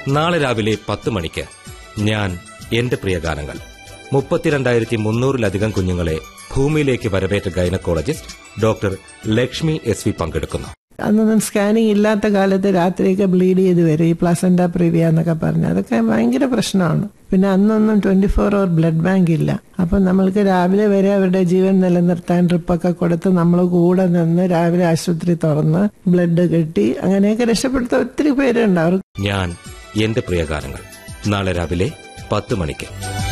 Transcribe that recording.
നാളെ രാവിലെ പത്ത് മണിക്ക് ഞാൻ എന്റെ പ്രിയ ഗാനങ്ങൾ മുപ്പത്തിരണ്ടായിരത്തി മുന്നൂറിലധികം കുഞ്ഞുങ്ങളെ ഭൂമിയിലേക്ക് വരവേറ്റ gynaecologist doctor Lakshmi S V പങ്കെടുക്കുന്നു അന്നൊന്നും സ്കാനിങ് ഇല്ലാത്ത കാലത്ത് രാത്രിയൊക്കെ ബ്ലീഡ് ചെയ്ത് വരും ഈ പ്ലസന്റ പ്രിവിയ എന്നൊക്കെ പറഞ്ഞ് അതൊക്കെ ഭയങ്കര പ്രശ്നമാണ് പിന്നെ അന്നൊന്നും twenty four hour blood bank ഇല്ല അപ്പം നമ്മൾക്ക് രാവിലെ വരെ അവരുടെ ജീവൻ നിലനിർത്താൻ ട്രിപ്പൊക്കെ കൊടുത്ത് നമ്മൾ കൂടെ നിന്ന് രാവിലെ ആശുപത്രി തുറന്ന് ബ്ലഡ് കെട്ടി അങ്ങനെയൊക്കെ രക്ഷപ്പെടുത്ത ഒത്തിരി പേരുണ്ട് അവർ ഞാൻ എന്റെ പ്രിയ ഗാനങ്ങൾ നാളെ രാവിലെ പത്ത് മണിക്ക്